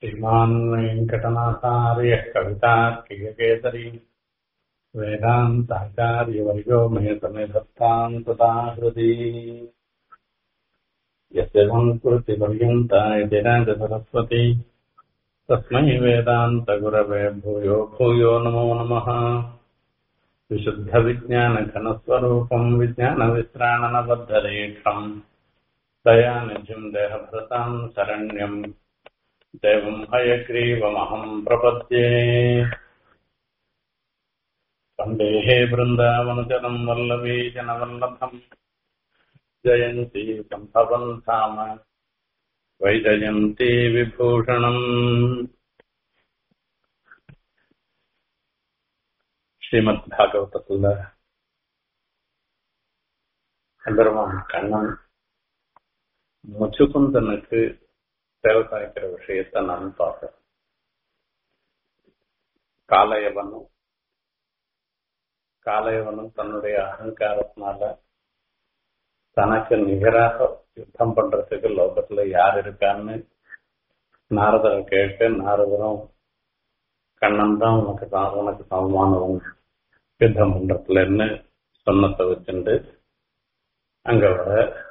श्रीमान् वेङ्कटनाथार्यः कवितार्किककेसरी वेदान्ताचार्यवर्यो मे समेधत्ताम् तथा हृदि यस्य संस्कृतिपर्यन्ता इति राजसरस्वती तस्मै वेदान्तगुरवे भूयो भूयो नमो नमः विशुद्धविज्ञानघनस्वरूपम् विज्ञानविश्राणनबद्धरेखम् दयानिधिम् देहभृताम् शरण्यम् देवम् हयग्रीवमहम् प्रपद्ये वन्देः बृन्दावनचरम् वल्लवी जनवल्लभम् जयन्ती सम्भवम् धाम वैजयन्ती विभूषणम् ஸ்ரீமத்பாகவதத்துல எம்பெருமான் கண்ணன் முச்சுக்குந்தனுக்கு சேவை சாய்க்கிற விஷயத்தை நான் பார்த்தேன் காளையவனும் காளையவனும் தன்னுடைய அகங்காரத்தினால தனக்கு நிகராக யுத்தம் பண்றதுக்கு லோகத்துல யார் இருக்கான்னு நாரதரை கேட்டு நாரதரும் கண்ணன் தான் உனக்கு தான் உனக்கு சமமானவங்க யுத்தம் பண்றதுலன்னு சொன்னத்தை வச்சுண்டு அங்க வர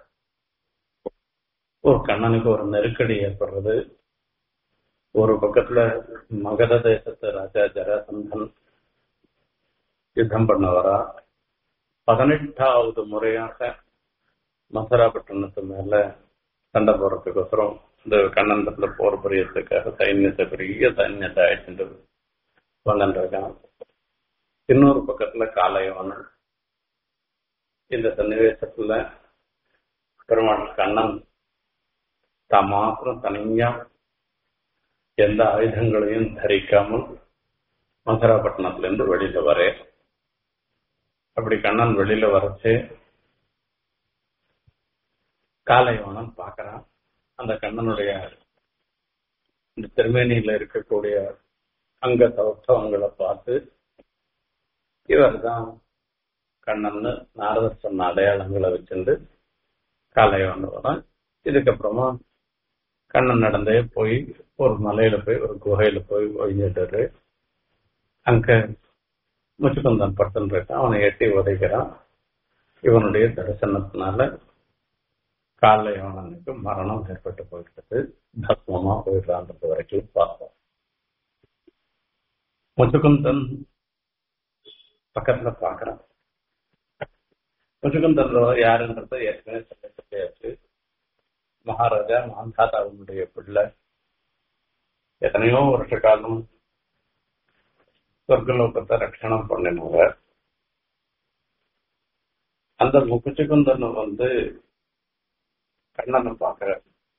ஒரு கண்ணனுக்கு ஒரு நெருக்கடி ஏற்படுறது ஒரு பக்கத்துல மகத தேசத்து ராஜா ஜராசந்தன் யுத்தம் பண்ண வரா பதினெட்டாவது முறையாக மதுராபட்டினத்து மேல சண்டை போறதுக்கோசரம் இந்த கண்ணந்தத்துல போர் புரியறதுக்காக சைன்யத்தை பெரிய சைன்யத்தை அழைச்சிட்டு வந்துருக்கான் இன்னொரு பக்கத்துல காளையவன் இந்த சன்னிவேசத்துல பெருமாள் கண்ணன் தான் மாத்திரம் தனியா எந்த ஆயுதங்களையும் தரிக்காமல் மதுராபட்டினத்துல இருந்து வெளியில வரே அப்படி கண்ணன் வெளியில வரச்சு காலைவனம் பாக்குறான் அந்த கண்ணனுடைய இந்த திருமேனியில இருக்கக்கூடிய அங்க சௌஷ்டவங்களை பார்த்து இவர் தான் கண்ணன்னு நாரதர் சொன்ன அடையாளங்களை வச்சிருந்து காலைவன் வரான் இதுக்கப்புறமா கண்ணன் நடந்தே போய் ஒரு மலையில போய் ஒரு குகையில போய் ஒழிஞ்சிட்டு அங்க முச்சுக்குந்தன் பட்டன் இருக்கான் அவனை எட்டி உதைக்கிறான் இவனுடைய தரிசனத்தினால காலையவனுக்கு மரணம் ஏற்பட்டு போயிட்டது பஸ்மமா போயிடலான்றது வரைக்கும் பார்த்தோம் முச்சுக்குந்தன் பக்கத்துல பாக்குறான் முச்சுக்குந்தன் யாருன்றத ஏற்கனவே சொல்லியாச்சு மகாராஜா மாந்தாதாவுடைய பிள்ளை எத்தனையோ வருஷ காலம் சொர்க்கலோகத்தை ரட்சணம் பண்ணினவங்க அந்த முக்குச்சுக்குந்தன் வந்து கண்ணனை பார்க்கிற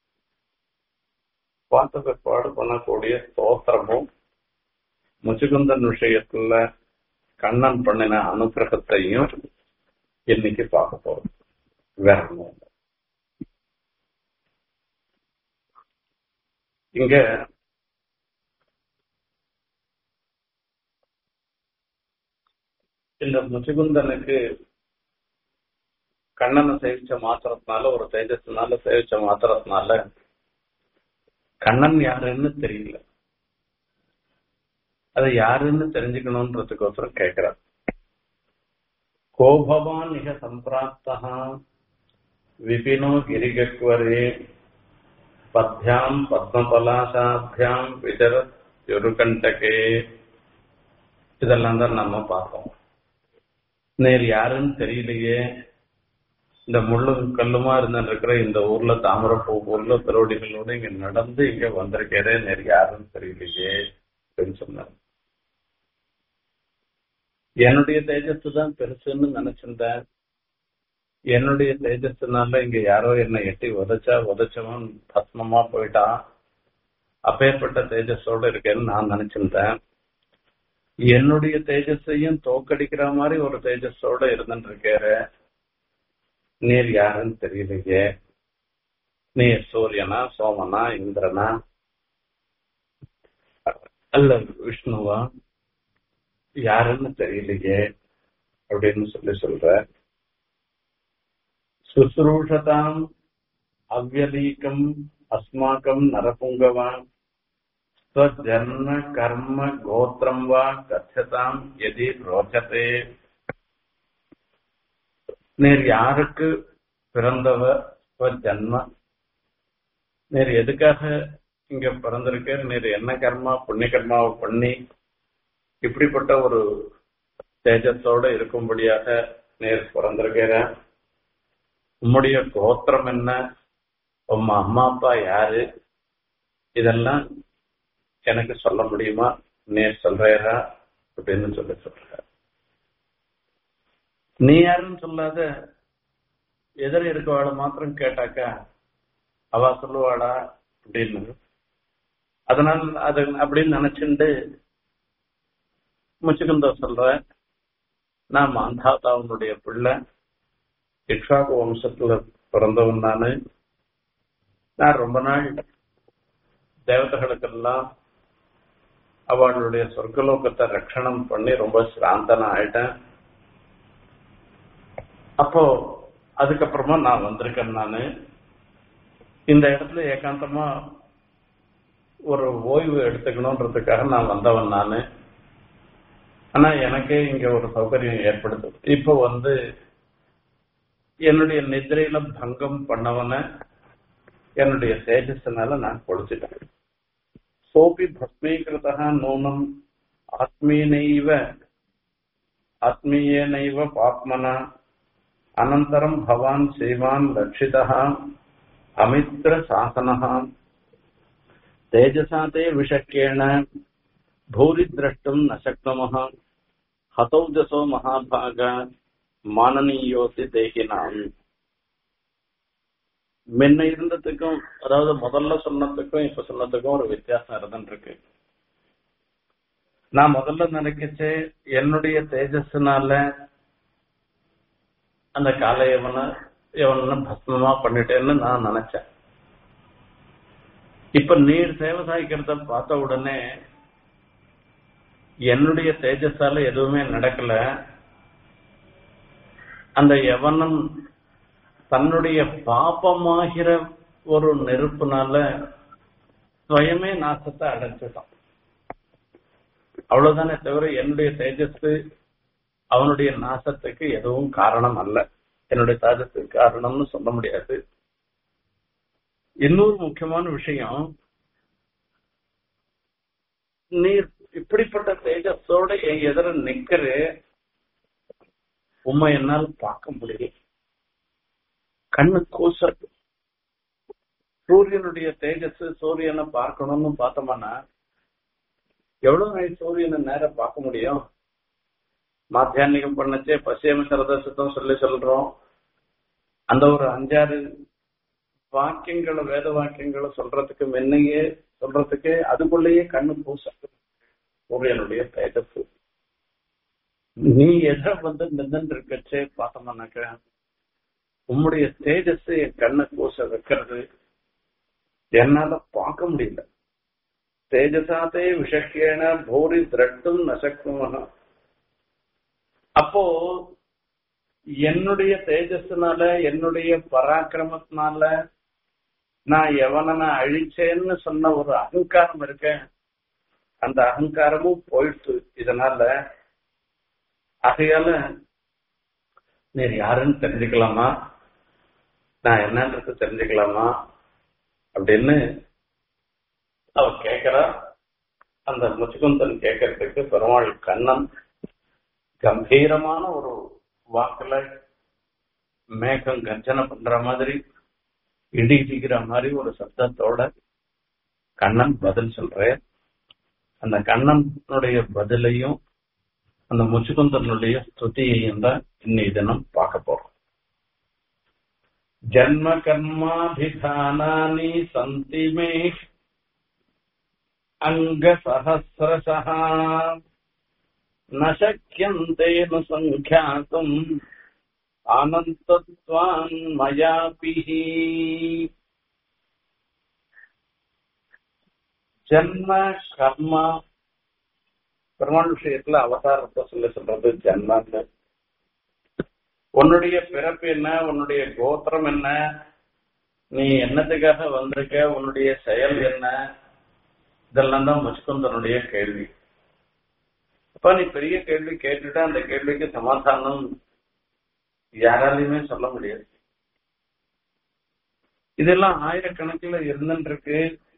பார்த்த பிற்பாடு பண்ணக்கூடிய ஸ்தோத்திரமும் முச்சுகுந்தன் விஷயத்துல கண்ணன் பண்ணின அனுகிரகத்தையும் இன்னைக்கு பார்க்க போறோம் வேற ஒண்ணும் இங்க இந்த முச்சுகுந்தனுக்கு கண்ணனை சேவிச்ச மாத்திரத்தினால ஒரு தேஜஸ்னால சேவிச்ச மாத்திரத்தினால கண்ணன் யாருன்னு தெரியல அது யாருன்னு தெரிஞ்சுக்கணும்ன்றதுக்கோசரம் கேட்கிறார் கோபவான் மிக சம்பிராப்தா விபினோ கிரிகக்வரே பத்யாம் பத்மபலாசாபியாம் விதர யுருகண்டகே இதெல்லாம் தான் நம்ம பார்த்தோம் நேர் யாருன்னு தெரியலையே இந்த முள்ளும் கல்லுமா இருந்துருக்கிற இந்த ஊர்ல தாமரப்பூ ஊர்ல திருவடிகளோட இங்க நடந்து இங்க வந்திருக்கிறே நேர் யாருன்னு தெரியலையே அப்படின்னு சொன்னார் என்னுடைய தேஜஸ் தான் பெருசுன்னு நினைச்சிருந்தேன் என்னுடைய தேஜஸ்னால இங்க யாரோ என்னை எட்டி உதைச்சா உதைச்சவன் பத்மமா போயிட்டான் அப்பேற்பட்ட தேஜஸோட இருக்கேன்னு நான் நினைச்சிருந்தேன் என்னுடைய தேஜஸையும் தோக்கடிக்கிற மாதிரி ஒரு தேஜஸோட இருந்துட்டு இருக்காரு நீர் யாருன்னு தெரியலையே நீர் சூரியனா சோமனா இந்திரனா அல்ல விஷ்ணுவா யாருன்னு தெரியலையே அப்படின்னு சொல்லி சொல்ற சுசுரூஷதாம் அவ்வலீகம் அஸ்மாக்கம் நரபுங்கவான் ஜன்ம கர்ம கோத்திரம் வா கத்தியதாம் எதி ரோச்சதே நீர் யாருக்கு பிறந்தவர் ஜன்ம நீர் எதுக்காக இங்க பிறந்திருக்க நீர் என்ன கர்மா புண்ணிய கர்மாவை பண்ணி இப்படிப்பட்ட ஒரு தேஜத்தோட இருக்கும்படியாக நீர் பிறந்திருக்கிற உம்முடைய கோத்திரம் என்ன உம்ம அம்மா அப்பா யாரு இதெல்லாம் எனக்கு சொல்ல முடியுமா நீர் சொல்றா அப்படின்னு சொல்லி சொல்ற நீ யாருன்னு சொல்லாத எதிர இருக்கவாள மாத்திரம் கேட்டாக்கா அவ சொல்லுவாளா அப்படின்னு அதனால அது அப்படின்னு நினைச்சுண்டு முச்சுக்குந்த சொல்ற நான் மாந்தாத்தாவனுடைய பிள்ளை இக்ஷாக்கு வம்சத்துல பிறந்தவன் நானு நான் ரொம்ப நாள் தேவதைகளுக்கெல்லாம் அவளுடைய சொர்க்கலோகத்தை ரட்சணம் பண்ணி ரொம்ப சிராந்தனா ஆயிட்டேன் அப்போ அதுக்கப்புறமா நான் வந்திருக்கேன் நானு இந்த இடத்துல ஏகாந்தமா ஒரு ஓய்வு எடுத்துக்கணும்ன்றதுக்காக நான் வந்தவன் நானு ஆனா எனக்கே இங்க ஒரு சௌகரியம் ஏற்படுது இப்போ வந்து என்னுடைய நிதிரையில பங்கம் பண்ணவன என்னுடைய தேஜஸ்னால நான் கொடுத்துட்டேன் சோபி பஸ்மீகிருதா நூனம் ஆத்மீனைவ ஆத்மீயனைவ பாப்மனா அனந்தரம் பவான் செய்வான் லட்சிதா அமித்ர சாசனः तेजसा ते विषक्येण भूरि द्रष्टुम् न शक्नुमः हतौजसो महाभाग மானனீயோசி தேகினாம் முன்ன இருந்ததுக்கும் அதாவது முதல்ல சொன்னதுக்கும் இப்ப சொன்னதுக்கும் ஒரு வித்தியாசம் இருந்துருக்கு நான் முதல்ல நினைக்கச்சு என்னுடைய தேஜஸ்னால அந்த காலை எவனை எவன பஸ்மமா பண்ணிட்டேன்னு நான் நினைச்சேன் இப்ப நீர் சேவை சாய்க்கிறத பார்த்த உடனே என்னுடைய தேஜஸால எதுவுமே நடக்கல அந்த எவனம் தன்னுடைய பாப்பமாகிற ஒரு நெருப்புனால சுயமே நாசத்தை அடைஞ்சிட்டான் அவ்வளவுதானே தவிர என்னுடைய தேஜஸ் அவனுடைய நாசத்துக்கு எதுவும் காரணம் அல்ல என்னுடைய தேஜத்துக்கு காரணம்னு சொல்ல முடியாது இன்னொரு முக்கியமான விஷயம் நீர் இப்படிப்பட்ட தேஜஸோட என் எதிர நிக்கிற உண்மை என்னால் பார்க்க முடியல கண்ணு கூசது சூரியனுடைய தேஜஸ் சூரியனை பார்க்கணும்னு பார்த்தோம்னா எவ்வளவு நாள் சூரியனை நேரம் பார்க்க முடியும் மாத்தியானிகம் பண்ணச்சே பசியம சரதசத்தம் சொல்லி சொல்றோம் அந்த ஒரு அஞ்சாறு வாக்கியங்களை வேத வாக்கியங்களை சொல்றதுக்கு முன்னையே சொல்றதுக்கு அதுக்குள்ளேயே கண்ணு பூச சூரியனுடைய தேஜஸ் நீ எதை வந்து நின்று இருக்கச்சே பார்த்தோம்னாக்க உம்முடைய தேஜஸ் என் கண்ணை பூச வைக்கிறது என்னால பார்க்க முடியல தேஜசாத்தே விஷக்கேன போரி திரட்டும் நசக்குமனா அப்போ என்னுடைய தேஜஸ்னால என்னுடைய பராக்கிரமத்தினால நான் எவனை அழிச்சேன்னு சொன்ன ஒரு அகங்காரம் இருக்கேன் அந்த அகங்காரமும் போயிடுச்சு இதனால ஆகையால நீர் யாருன்னு தெரிஞ்சுக்கலாமா நான் என்னன்றது தெரிஞ்சுக்கலாமா அப்படின்னு அவ கேக்குறா அந்த முச்சுக்குந்தன் கேட்கறதுக்கு பெருமாள் கண்ணன் கம்பீரமான ஒரு வாக்குல மேகம் கர்ஜனை பண்ற மாதிரி இடி இடிக்கிற மாதிரி ஒரு சப்தத்தோட கண்ணன் பதில் சொல்றேன் அந்த கண்ணனுடைய பதிலையும் அந்த முச்சுக்குந்தனுடைய ஸ்துதியையும் தான் இன்னைய தினம் பார்க்க போறோம் ஜன்ம கர்மாபிதானானி சந்தி மே அங்க சஹசிரசா न शक्यन्ते न सङ्ख्यातुम् अनन्तत्वान् मयापि ஜன்ம கர்மா பெருமாள் விஷயத்துல அவதாரத்தை சொல்லி சொல்றது ஜன்மன்னு உன்னுடைய பிறப்பு என்ன உன்னுடைய கோத்திரம் என்ன நீ என்னத்துக்காக வந்திருக்க உன்னுடைய செயல் என்ன இதெல்லாம் தான் முச்சுக்குந்தனுடைய கேள்வி அப்ப நீ பெரிய கேள்வி கேட்டுட்டா அந்த கேள்விக்கு சமாதானம் யாராலையுமே சொல்ல முடியாது இதெல்லாம் ஆயிரக்கணக்கில் இருந்துருக்கு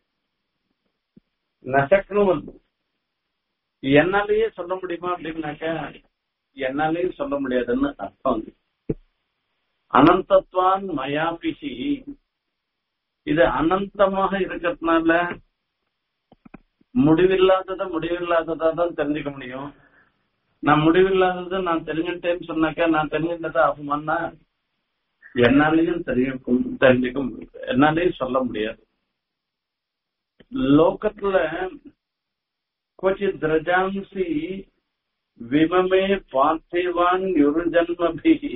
நசக்கணும் வந்து என்னாலேயே சொல்ல முடியுமா அப்படின்னாக்க என்னாலேயும் சொல்ல முடியாதுன்னு அர்த்தம் அனந்தத்வான் மயாபிசி இது அனந்தமாக இருக்கிறதுனால முடிவில்லாததை முடிவில்லாததா தான் தெரிஞ்சுக்க முடியும் நான் முடிவில்லாதது நான் தெரிஞ்சுட்டேன்னு சொன்னாக்கா நான் தெரிஞ்சுட்டதை ஆகுமான்னா என்னாலையும் தெரியும் தெரிஞ்சுக்க முடியும் என்னாலையும் சொல்ல முடியாது லோகத்துல क्वचित् द्रजांसि विममे பார்த்திவான் யுருஜன்மபிகி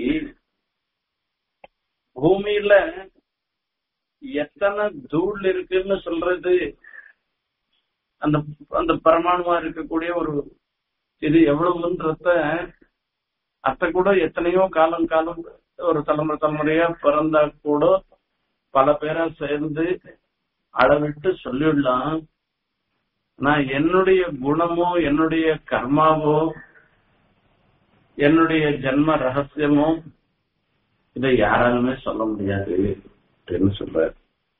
பூமியில எத்தனை தூள் இருக்குன்னு சொல்றது அந்த அந்த பரமாணுவா இருக்கக்கூடிய ஒரு இது எவ்வளவுன்றத அத்த கூட எத்தனையோ காலம் காலம் ஒரு தலைமுறை தலைமுறையா பிறந்தா கூட பல பேரா சேர்ந்து அளவிட்டு சொல்லிடலாம் நான் என்னுடைய குணமோ என்னுடைய கர்மாவோ என்னுடைய ஜென்ம ரகசியமோ இதை யாராலுமே சொல்ல முடியாது அப்படின்னு சொல்றாரு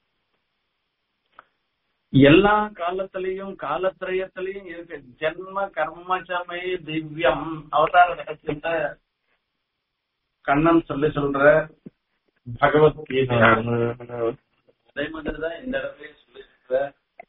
எல்லா காலத்திலையும் காலத்திரயத்திலையும் இருக்கு ஜென்ம கர்மச்சமே திவ்யம் அவதார ரகசியத்தை கண்ணன் சொல்லி சொல்ற பகவத்கீதை அதே மாதிரிதான் இந்த இடத்துலயும் சொல்லி சொல்ற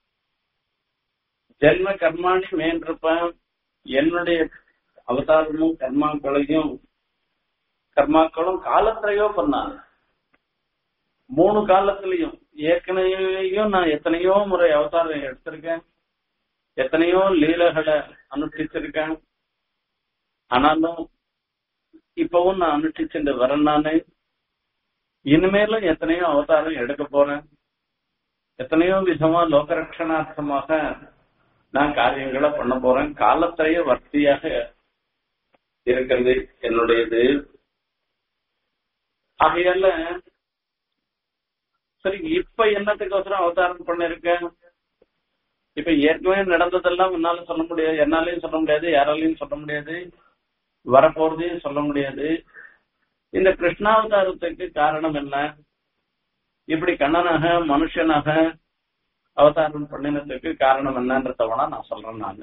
ஜென்ம கர்மாணி மேன்றிருப்பேன் என்னுடைய அவதாரமும் கர்மாக்களையும் கர்மாக்களும் காலத்திரையோ பண்ணாங்க மூணு காலத்திலையும் ஏற்கனவேயும் நான் எத்தனையோ முறை அவதாரம் எடுத்திருக்கேன் எத்தனையோ லீலைகளை அனுஷ்டிச்சிருக்கேன் ஆனாலும் இப்பவும் நான் அனுஷ்டிச்சுட்டு வரேன் நானு இனிமேலும் எத்தனையோ அவதாரம் எடுக்க போறேன் எத்தனையோ விதமா லோகரட்சணார்த்தமாக நான் காரியங்களை பண்ண போறேன் காலத்திலேயே வர்த்தியாக இருக்கிறது என்னுடையது ஆகையால சரி இப்ப என்னத்துக்கோசரம் அவதாரம் பண்ணிருக்கேன் இப்ப ஏற்கனவே நடந்ததெல்லாம் என்னால சொல்ல முடியாது என்னாலையும் சொல்ல முடியாது யாராலையும் சொல்ல முடியாது வரப்போறதையும் சொல்ல முடியாது இந்த கிருஷ்ணாவதாரத்துக்கு காரணம் என்ன இப்படி கண்ணனாக மனுஷனாக அவதாரம் பண்ணினதுக்கு காரணம் என்னன்றத நான் சொல்றேன் நான்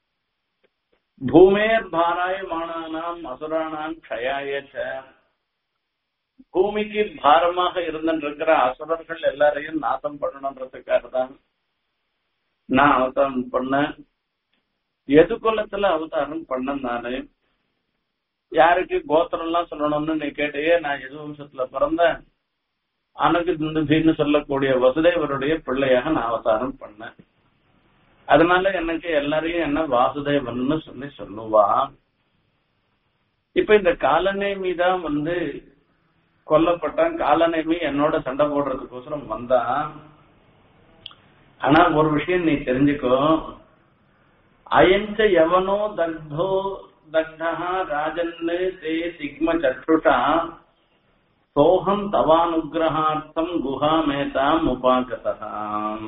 பூமேர் பாராயமானானாம் அசுரானாம் க்ஷயாயச்ச பூமிக்கு பாரமாக இருந்திருக்கிற அசுரர்கள் எல்லாரையும் நாசம் பண்ணணுன்றதுக்காக தான் நான் அவதாரம் பண்ணேன் எது குலத்துல அவதாரம் பண்ண நானு யாருக்கு கோத்திரம் எல்லாம் சொல்லணும்னு நீ கேட்டையே நான் எது வம்சத்துல பிறந்தேன் அனகு துந்துபின்னு சொல்லக்கூடிய வசுதேவருடைய பிள்ளையாக நான் அவதாரம் பண்ணேன் அதனால எனக்கு எல்லாரையும் என்ன வாசுதேவன்னு சொல்லி சொல்லுவா இப்ப இந்த காலநேமி தான் வந்து கொல்லப்பட்டான் காலநேமி என்னோட சண்டை போடுறதுக்கோசரம் வந்தான் ஆனா ஒரு விஷயம் நீ தெரிஞ்சுக்கோ அயஞ்ச எவனோ தக்தோ தக்தா ராஜன்னு தே சிக்ம சற்றுஷா சோகம் தவானுகிரகார்த்தம் குஹாமேதாம் உபாகதாம்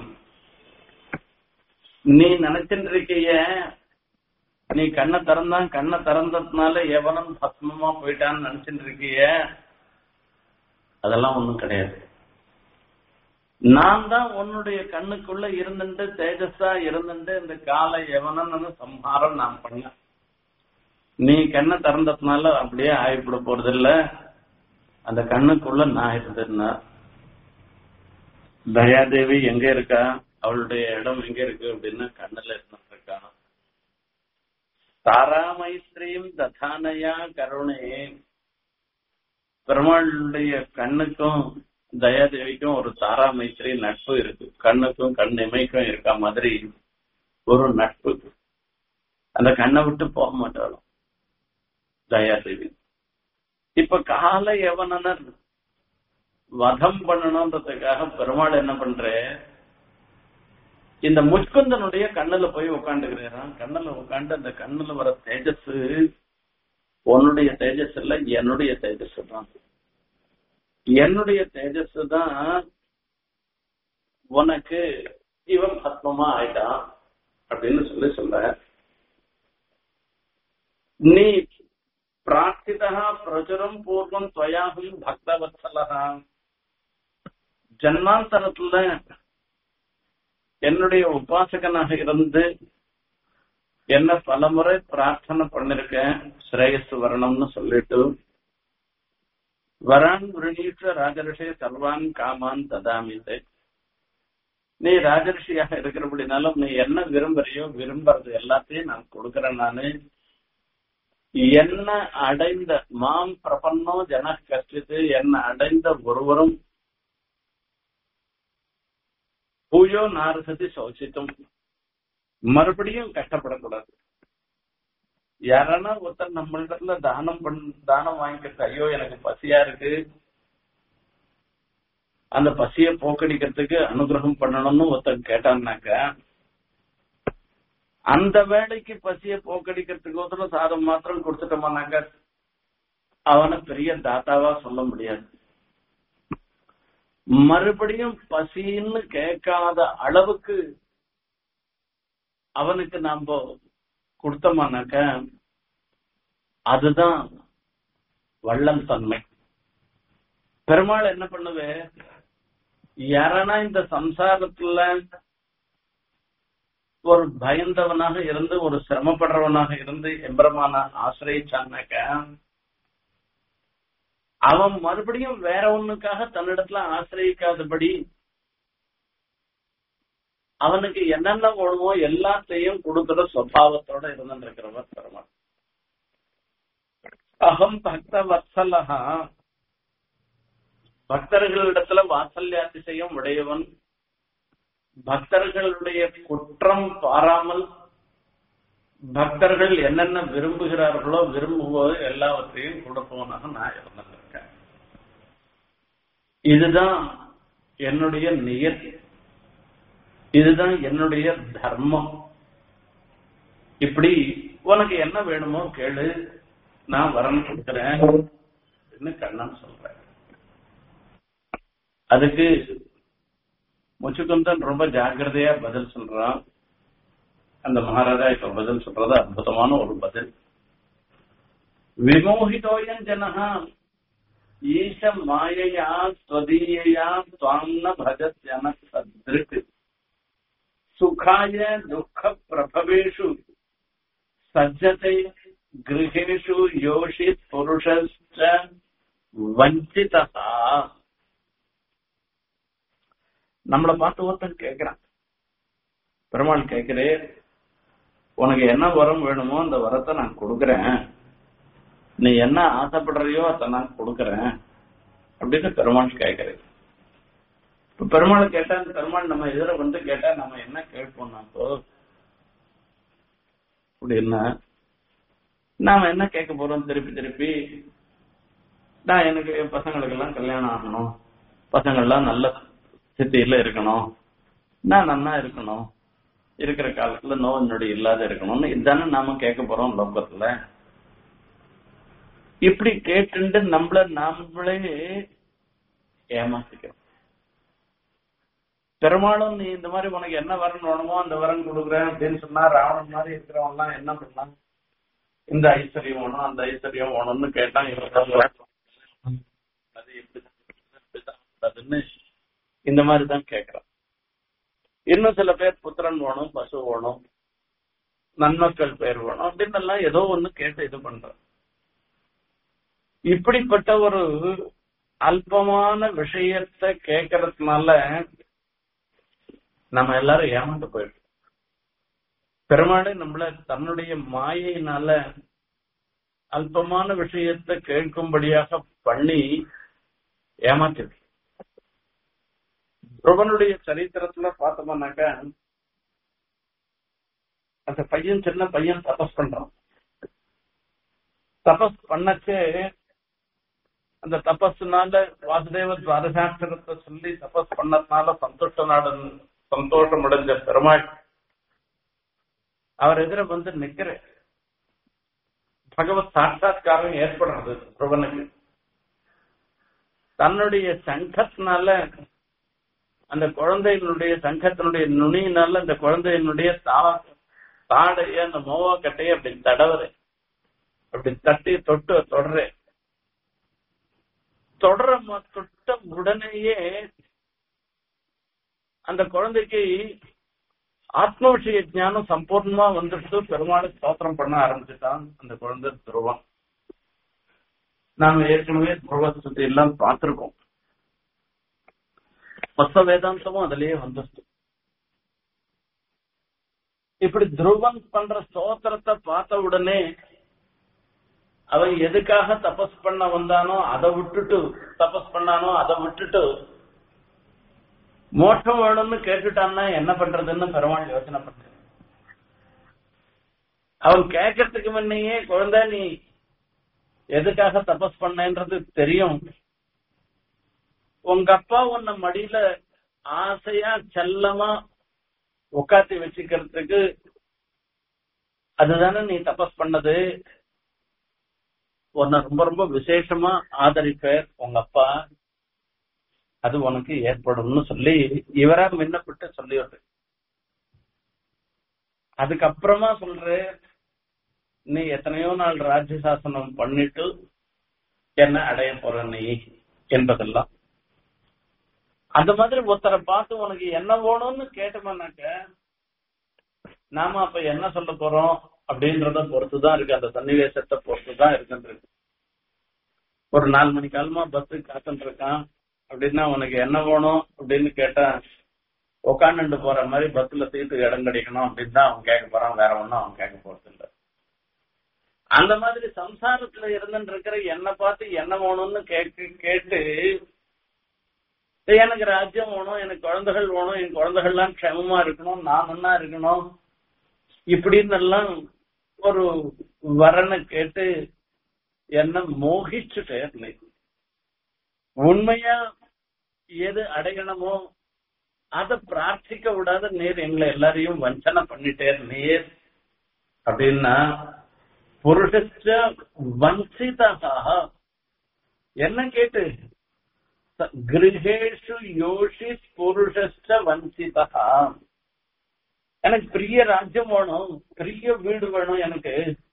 நீ நினைச்சிட்டு இருக்கிய நீ கண்ணை திறந்தான் கண்ணை திறந்ததுனால எவனும் பத்மமா போயிட்டான்னு நினைச்சிட்டு இருக்கிய அதெல்லாம் ஒண்ணும் கிடையாது நான் தான் உன்னுடைய கண்ணுக்குள்ள இருந்துட்டு தேஜஸா இருந்துட்டு இந்த காலை எவனன்னு சம்ஹாரம் நான் பண்ணேன் நீ கண்ணை திறந்ததுனால அப்படியே ஆயிப்பட போறது இல்ல அந்த கண்ணுக்குள்ள நான் இருந்தேன்னா தயாதேவி எங்க இருக்கா அவளுடைய இடம் எங்க இருக்கு அப்படின்னா கண்ணுல இருக்கா தாரா மைஸ்ரீம் ததானயா கருணே பெருமாளுடைய கண்ணுக்கும் தயாதேவிக்கும் ஒரு தாரா மைத்ரி நட்பு இருக்கு கண்ணுக்கும் கண் இமைக்கும் இருக்க மாதிரி ஒரு நட்பு அந்த கண்ணை விட்டு போக மாட்டாலும் தயாதேவி இப்ப கால எவனனர் வதம் பண்ணணும்ன்றதுக்காக பெருமாள் என்ன பண்ற இந்த முச்குந்தனுடைய கண்ணுல போய் உட்காந்துக்கிறான் கண்ணுல உட்காந்து அந்த கண்ணுல வர தேஜஸ் உன்னுடைய தேஜஸ் இல்ல என்னுடைய தேஜஸ் தான் என்னுடைய தேஜஸ் தான் உனக்கு இவன் பத்மமா ஆயிட்டான் அப்படின்னு சொல்லி சொல்ற நீ பிரார்த்திதா பிரச்சுரம் பூர்வம் துவயாகும் பக்தவத்சலகா ஜன்மாந்தரத்துல என்னுடைய உபாசகனாக இருந்து என்ன பலமுறை பிரார்த்தனை பண்ணிருக்கேன் ஸ்ரேயஸ் வரணும்னு சொல்லிட்டு வரான் விரணீற்ற ராஜரிஷே சர்வான் காமான் ததாமிதே நீ ராஜரிஷியாக இருக்கிறபடினாலும் நீ என்ன விரும்புறியோ விரும்புறது எல்லாத்தையும் நான் கொடுக்கறேன் நானு என்ன அடைந்த மாம் பிரபன்னோ ஜன கஷ்டித்து என்ன அடைந்த ஒருவரும் பூயோ நாரசதி சௌசித்தும் மறுபடியும் கஷ்டப்படக்கூடாது யாரானா ஒருத்தர் நம்மளிடத்துல தானம் பண் தானம் வாங்கிக்கிறது ஐயோ எனக்கு பசியா இருக்கு அந்த பசிய போக்கடிக்கிறதுக்கு அனுகிரகம் பண்ணணும்னு ஒருத்தன் கேட்டான்னாக்க அந்த வேலைக்கு பசிய போக்கடிக்கிறதுக்கு ஒருத்தர் சாதம் மாத்திரம் கொடுத்துட்டோம்னாக்க அவனை பெரிய தாத்தாவா சொல்ல முடியாது மறுபடியும் பசின்னு கேட்காத அளவுக்கு அவனுக்கு நாம கொடுத்தோமானாக்க அதுதான் வள்ளல் தன்மை பெருமாள் என்ன பண்ணுவே யாரனா இந்த சம்சாரத்துல ஒரு பயந்தவனாக இருந்து ஒரு சிரமப்படுறவனாக இருந்து எம்பரமான ஆசிரியிச்சானாக்க அவன் மறுபடியும் வேற ஒண்ணுக்காக தன்னிடத்துல ஆசிரியிக்காதபடி அவனுக்கு என்னென்ன வேணுமோ எல்லாத்தையும் கொடுக்கிற சுவாவத்தோட இருந்துருக்கிறவர் பெருமாள் அகம் பக்த வத்சலகா பக்தர்களிடத்துல வாத்சல்யாதிசயம் உடையவன் பக்தர்களுடைய குற்றம் பாராமல் பக்தர்கள் என்னென்ன விரும்புகிறார்களோ விரும்புவோது எல்லாவற்றையும் கொடுப்பவனாக நான் இருந்திருக்கேன் இதுதான் என்னுடைய நியத்தி இதுதான் என்னுடைய தர்மம் இப்படி உனக்கு என்ன வேணுமோ கேளு நான் வரன் கொடுக்கிறேன் கண்ணன் சொல்றேன் அதுக்கு முச்சுக்குந்தன் ரொம்ப ஜாக்கிரதையா பதில் சொல்றான் அந்த மகாராஜா இப்ப பதில் சொல்றது அற்புதமான ஒரு பதில் விமோகிதோயம் ஜனஹா ஈச மாயையா ஸ்வதீயா துவாம்ன பஜத்யன சத்ருக்கு சுகாய துக்க பிரபவேஷு சஜ்ஜத்தை கிரகேஷு யோஷித் புருஷஸ்ச வஞ்சிதா நம்மளை பார்த்து ஒருத்தன் கேட்கிறான் பெருமாள் கேட்கிறே உனக்கு என்ன வரம் வேணுமோ அந்த வரத்தை நான் கொடுக்கறேன் நீ என்ன ஆசைப்படுறியோ அதை நான் கொடுக்கறேன் அப்படின்னு பெருமாள் கேட்கிறேன் இப்ப பெருமாள் கேட்டா பெருமாள் நம்ம எதிர வந்து கேட்டா நம்ம என்ன கேட்போம் நாப்போ அப்படின்னா நாம என்ன கேட்க போறோம் திருப்பி திருப்பி நான் எனக்கு என் பசங்களுக்கு எல்லாம் கல்யாணம் ஆகணும் பசங்கள்லாம் நல்ல சித்தியில இருக்கணும் நான் நன்னா இருக்கணும் இருக்கிற காலத்துல நோய் நொடி இல்லாத இருக்கணும்னு இதுதானே நாம கேட்க போறோம் லோகத்துல இப்படி கேட்டுண்டு நம்மள நாமளே ஏமாத்திக்கிறோம் பெரும்பாலும் நீ இந்த மாதிரி உனக்கு என்ன வரன் வேணுமோ அந்த வரன் கொடுக்குறேன் அப்படின்னு சொன்னா ராவணன் மாதிரி இருக்கிறவன்லாம் என்ன பண்ணலாம் இந்த ஐஸ்வர்யம் வேணும் அந்த ஐஸ்வர்யம் வேணும்னு கேட்டான் இவன் அது இப்படிதான் இந்த மாதிரி தான் கேட்கறான் இன்னும் சில பேர் புத்திரன் வேணும் பசு வேணும் நன்மக்கள் பேர் வேணும் அப்படின்னு எல்லாம் ஏதோ ஒண்ணு கேட்டு இது பண்றான் இப்படிப்பட்ட ஒரு அல்பமான விஷயத்த கேட்கறதுனால நம்ம எல்லாரும் ஏமாந்து போயிடும் பெருமாளே நம்மள தன்னுடைய மாயையினால அல்பமான விஷயத்தை கேட்கும்படியாக பண்ணி ஏமாத்திருக்கு துருவனுடைய சரித்திரத்துல பார்த்தோம்னாக்க அந்த பையன் சின்ன பையன் தபஸ் பண்றான் தபஸ் பண்ணச்சே அந்த தபஸ்னால வாசுதேவ துவாரசாட்சரத்தை சொல்லி தபஸ் பண்ணதுனால சந்தோஷ நாடு சந்தோஷம் அடைஞ்ச பெருமாள் அவர் எதிர வந்து நிக்கிற பகவத் சாட்சாத்காரம் ஏற்படுறது துருவனுக்கு தன்னுடைய சங்கத்தினால அந்த குழந்தையினுடைய சங்கத்தினுடைய நுனியினால அந்த குழந்தையினுடைய தா தாடைய அந்த மோவா கட்டையை அப்படி தடவுறேன் அப்படி தட்டி தொட்டு தொடறேன் தொடர ம- தொட்ட உடனேயே அந்த குழந்தைக்கு ஆத்ம விஷய ஞானம் சம்பூர்ணமா வந்துட்டு பெருமாளை ஸ்தோத்திரம் பண்ண ஆரம்பிச்சுட்டான் அந்த குழந்தை துருவம் நாம ஏற்கனவே துருவ சுத்தி எல்லாம் பார்த்திருக்கோம் மொத்த வேதாந்தமும் அதுலயே வந்துருச்சு இப்படி துருவன் பண்ற ஸ்தோத்திரத்தை பார்த்த உடனே அவன் எதுக்காக தபஸ் பண்ண வந்தானோ அதை விட்டுட்டு தபஸ் பண்ணானோ அதை விட்டுட்டு மோட்சம் வேணும்னு கேட்டுட்டான்னா என்ன பண்றதுன்னு பெருமாள் யோசனை பண்ற அவன் கேட்கறதுக்கு முன்னையே குழந்தை நீ எதுக்காக தபஸ் பண்ணன்றது தெரியும் உங்க அப்பா உன்னை மடியில ஆசையா செல்லமா உட்காத்தி வச்சுக்கிறதுக்கு அதுதானே நீ தபஸ் பண்ணது உன்னை ரொம்ப ரொம்ப விசேஷமா ஆதரிப்பார் உங்க அப்பா அது உனக்கு ஏற்படும்னு சொல்லி இவரா முன்னப்பட்டு சொல்லிவிட்டு அதுக்கப்புறமா சொல்ற நீ எத்தனையோ நாள் ராஜ்ய சாசனம் பண்ணிட்டு என்ன அடைய போற நீ என்பதெல்லாம் அந்த மாதிரி ஒருத்தரை பார்த்து உனக்கு என்ன வேணும்னு கேட்டோம்னாக்க நாம அப்ப என்ன சொல்ல போறோம் அப்படின்றத பொறுத்துதான் இருக்கு அந்த சன்னிவேசத்தை பொறுத்துதான் இருக்குன்றது ஒரு நாலு மணி காலமா பஸ் காத்துட்டு இருக்கான் அப்படின்னா உனக்கு என்ன வேணும் அப்படின்னு கேட்டா உக்காந்துட்டு போற மாதிரி பஸ்ல சீட்டு இடம் கிடைக்கணும் அப்படின்னு தான் அவன் கேட்க போறான் வேற ஒண்ணும் அவன் கேட்க போறது இல்ல அந்த மாதிரி சம்சாரத்துல இருந்துட்டு இருக்கிற என்ன பார்த்து என்ன வேணும்னு கேட்டு கேட்டு எனக்கு ராஜ்யம் வேணும் எனக்கு குழந்தைகள் வேணும் என் குழந்தைகள்லாம் க்ஷமமா இருக்கணும் நான் நல்லா இருக்கணும் இப்படின்னு எல்லாம் ஒரு வரனை கேட்டு என்ன மோகிச்சுட்டே இருந்தேன் உண்மையா எது அடையணுமோ அத பிரார்த்திக்க விடாத நீர் எங்களை எல்லாரையும் வஞ்சனை பண்ணிட்டே நீர் அப்படின்னா புருஷ வஞ்சிதாக என்ன கேட்டு கிரகேஷு யோஷி புருஷ வஞ்சிதா எனக்கு பெரிய ராஜ்யம் வேணும் பெரிய வீடு வேணும் எனக்கு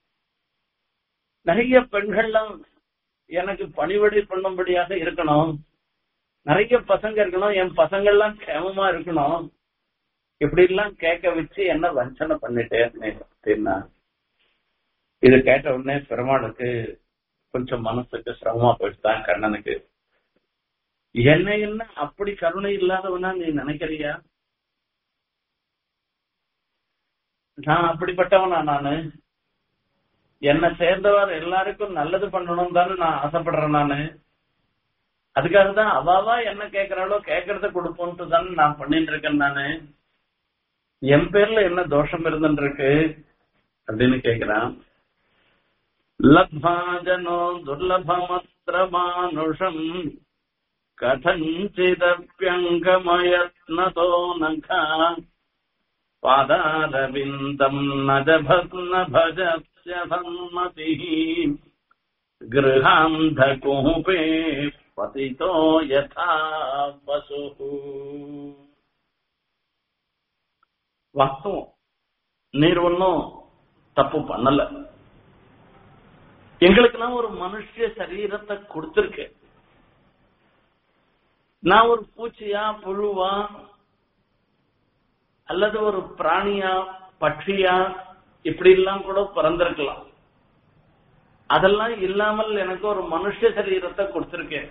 நிறைய பெண்கள்லாம் எனக்கு பணிவடை பண்ணும்படியாக இருக்கணும் நிறைய பசங்க இருக்கணும் என் பசங்கள்லாம் க்ஷேமமா இருக்கணும் இப்படி எல்லாம் கேட்க வச்சு என்ன வஞ்சனை பண்ணிட்டே இருந்தேன் அப்படின்னா இது கேட்ட உடனே பெருமாளுக்கு கொஞ்சம் மனசுக்கு சிரமமா போயிட்டுதான் கண்ணனுக்கு என்ன என்ன அப்படி கருணை இல்லாதவனா நீ நினைக்கிறியா நான் அப்படிப்பட்டவனா நானு என்னை சேர்ந்தவர் எல்லாருக்கும் நல்லது பண்ணணும் தானே நான் ஆசைப்படுறேன் நானு அதுக்காக தான் அவாவா என்ன கேட்கறாளோ கேட்கறத கொடுப்போன்ட்டு தானே நான் பண்ணிட்டு இருக்கேன் நானு என் பேர்ல என்ன தோஷம் இருந்துட்டு இருக்கு அப்படின்னு கேக்குறான் லப்பாஜனோ துர்லபமத்திர மானுஷம் கதஞ்சிதப்பியங்கமயத்னதோ நகா பாதாரவிந்தம் நஜபத்ன भजस्य सम्मतिः गृहान्धकुपे पतितो यथा पशुः வாஸ்தவம் நீர் ஒன்னும் தப்பு பண்ணல எங்களுக்கு நான் ஒரு மனுஷ சரீரத்தை கொடுத்திருக்கேன் நான் ஒரு பூச்சியா புழுவா அல்லது ஒரு பிராணியா பட்சியா இப்படி எல்லாம் கூட பிறந்திருக்கலாம் அதெல்லாம் இல்லாமல் எனக்கு ஒரு மனுஷ சரீரத்தை கொடுத்திருக்கேன்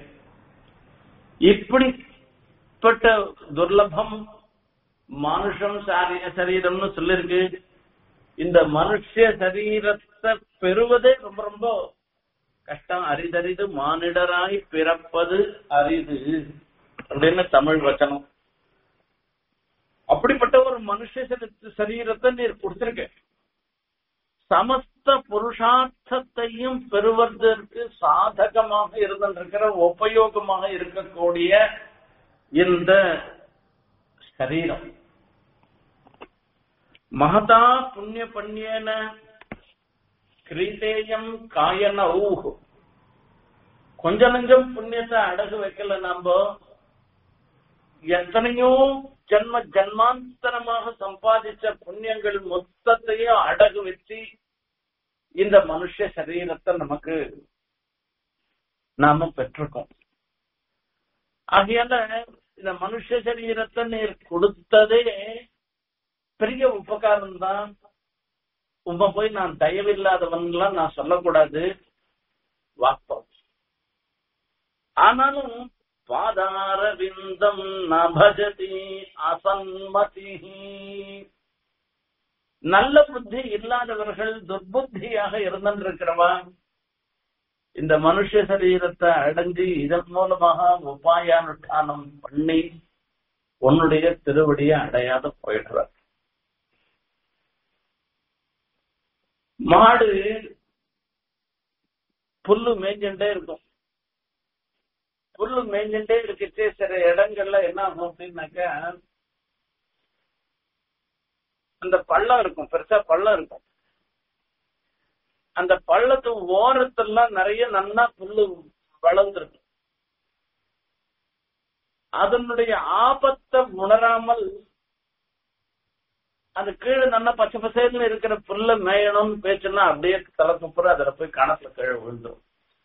இப்படிப்பட்ட துர்லபம் மனுஷம் சாரிய சரீரம்னு சொல்லிருக்கு இந்த மனுஷ சரீரத்தை பெறுவதே ரொம்ப ரொம்ப கஷ்டம் அரிதரிது மானிடராய் பிறப்பது அரிது அப்படின்னு தமிழ் வச்சனம் அப்படிப்பட்ட ஒரு மனுஷ சரீரத்தை நீர் கொடுத்திருக்க சமஸ்த புருஷார்த்தத்தையும் பெறுவதற்கு சாதகமாக இருந்திருக்கிற உபயோகமாக இருக்கக்கூடிய இந்த சரீரம் மகதா புண்ணிய பண்யேன கிரீதேயம் காயன ஊஹு கொஞ்ச நஞ்சம் புண்ணியத்தை அடகு வைக்கல நாம எத்தனையோ ஜன்ம ஜன்மாந்தரமாக சம்பாதிச்ச புண்ணியங்கள் மொத்தத்தையும் அடகு வச்சு இந்த மனுஷ சரீரத்தை நமக்கு நாம பெற்றிருக்கோம் ஆகையால இந்த மனுஷ சரீரத்தை நீர் கொடுத்ததே பெரிய உபகாரம் தான் உம்ம போய் நான் தயவில்லாதவன்லாம் நான் சொல்லக்கூடாது வாஸ்தவம் ஆனாலும் பாதாரவிந்தம் நபஜதி அசன்மதி நல்ல புத்தி இல்லாதவர்கள் துர்புத்தியாக இருந்திருக்கிறவா இந்த மனுஷ சரீரத்தை அடைஞ்சு இதன் மூலமாக உபாயானுஷ்டானம் பண்ணி உன்னுடைய திருவடியை அடையாத போயிடுறார் மாடு புல்லு மேய்ஞ்சுட்டே இருக்கும் புல்லு மேய்ஞ்சுட்டே இருக்குச்சு சில இடங்கள்ல என்ன ஆகும் அப்படின்னாக்கா அந்த பள்ளம் இருக்கும் பெருசா பள்ளம் இருக்கும் அந்த பள்ளத்து ஓரத்தெல்லாம் நிறைய நன்னா புல்லு வளர்ந்துருக்கும் அதனுடைய ஆபத்தை உணராமல் அது கீழே நல்லா பச்சை பசேர்னு இருக்கிற புல்ல மேயணும்னு பேச்சுன்னா அப்படியே தலை துப்புற அதுல போய் கணக்குல கீழே விழுந்துரும்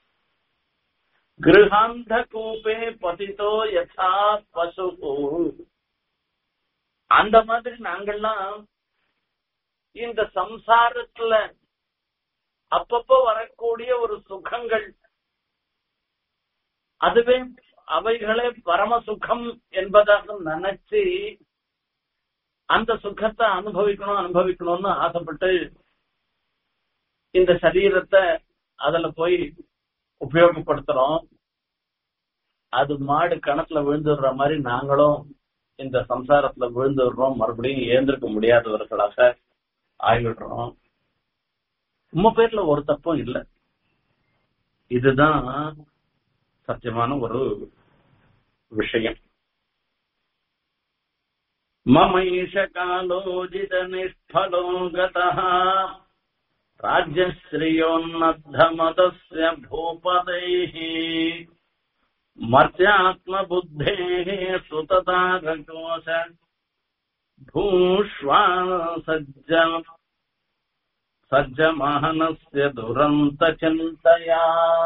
கிருஹாந்த கூப்பே பதித்தோ யசா பசு அந்த மாதிரி நாங்கள்லாம் இந்த சம்சாரத்துல அப்பப்போ வரக்கூடிய ஒரு சுகங்கள் அதுவே அவைகளே பரம சுகம் என்பதாக நினைச்சு அந்த சுகத்தை அனுபவிக்கணும் அனுபவிக்கணும்னு ஆசைப்பட்டு இந்த சரீரத்தை அதுல போய் உபயோகப்படுத்துறோம் அது மாடு கணக்குல விழுந்துடுற மாதிரி நாங்களும் இந்த சம்சாரத்துல விழுந்துடுறோம் மறுபடியும் ஏந்திருக்க முடியாதவர்களாக ஆகிவிடுறோம் உம்ம பேர்ல ஒரு தப்பும் இல்லை இதுதான் சத்தியமான ஒரு விஷயம் மமைஷ காலோஜித நிஷ்பலோ கதः राज्यश्रियोन्नद्धमतस्य भूपदैः मर्त्यात्मबुद्धेः सुततारकोश भूष्वा सज्ज சஜ்ஜமகனஸ்ய துரந்த சிந்தையா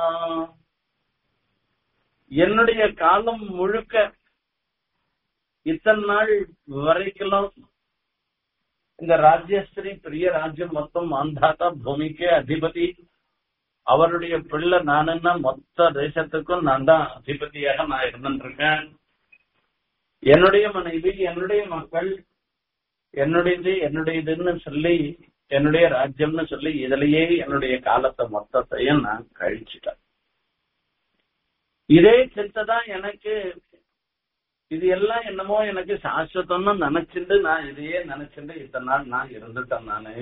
என்னுடைய காலம் முழுக்க இத்தனை நாள் வரைக்கும் இந்த ராஜ்யஸ்ரீ பெரிய ராஜ்யம் மொத்தம் மாந்தாத்தா பூமிக்கே அதிபதி அவருடைய பிள்ளை நானுன்னா மொத்த தேசத்துக்கும் நான் தான் அதிபதியாக நான் இருந்துருக்கேன் என்னுடைய மனைவி என்னுடைய மக்கள் என்னுடையது என்னுடையதுன்னு சொல்லி என்னுடைய ராஜ்யம்னு சொல்லி இதுலயே என்னுடைய காலத்தை மொத்தத்தையும் நான் கழிச்சிட்டேன் இதே சிந்தை தான் எனக்கு இது எல்லாம் என்னமோ எனக்கு சாஸ்வதம்னு நினைச்சிட்டு நான் இதையே நினைச்சிட்டு இத்தனை நாள் நான் இருந்துட்டேன் நானு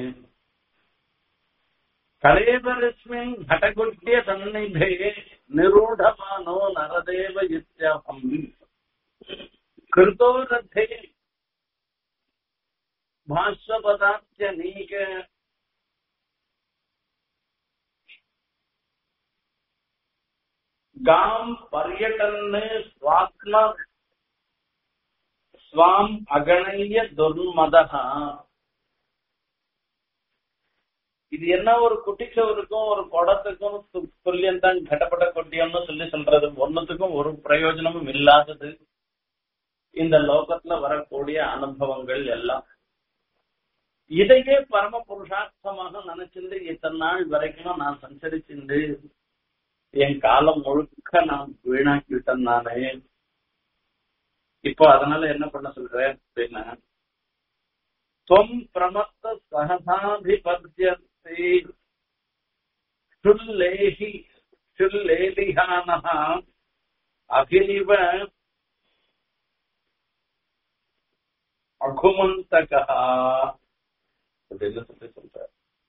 கலேபரஸ்மின் கடகுட்டிய சந்நிதே நிரூடமானோ நரதேவ இத்தியாகம் கிருதோ ரத்தே भाष्यपदात्यनीक गाम पर्यटन स्वात्म स्वाम अगणय्य दुर्मदः இது என்ன ஒரு குட்டிச்சவருக்கும் ஒரு குடத்துக்கும் துல்லியம் தான் கட்டப்பட்ட கொட்டியம்னு சொல்லி சொல்றது ஒன்னுத்துக்கும் ஒரு பிரயோஜனமும் இல்லாதது இந்த லோகத்துல வரக்கூடிய அனுபவங்கள் எல்லாம் இதையே பரம புருஷார்த்தமாக நினைச்சிருந்து இத்தனை நாள் வரைக்கும் நான் சஞ்சரிச்சிருந்து என் காலம் முழுக்க நான் வீணாக்கிவிட்டேன் நானே இப்போ அதனால என்ன பண்ண சொல்றேன் அப்படின்னா தொம் பிரமத்த சகசாதிபத்தியத்தை சுல்லேஹி சுல்லேலிஹானஹா அகிலிவ அகுமந்தகா அப்படின்னு சொல்லி சொல்ற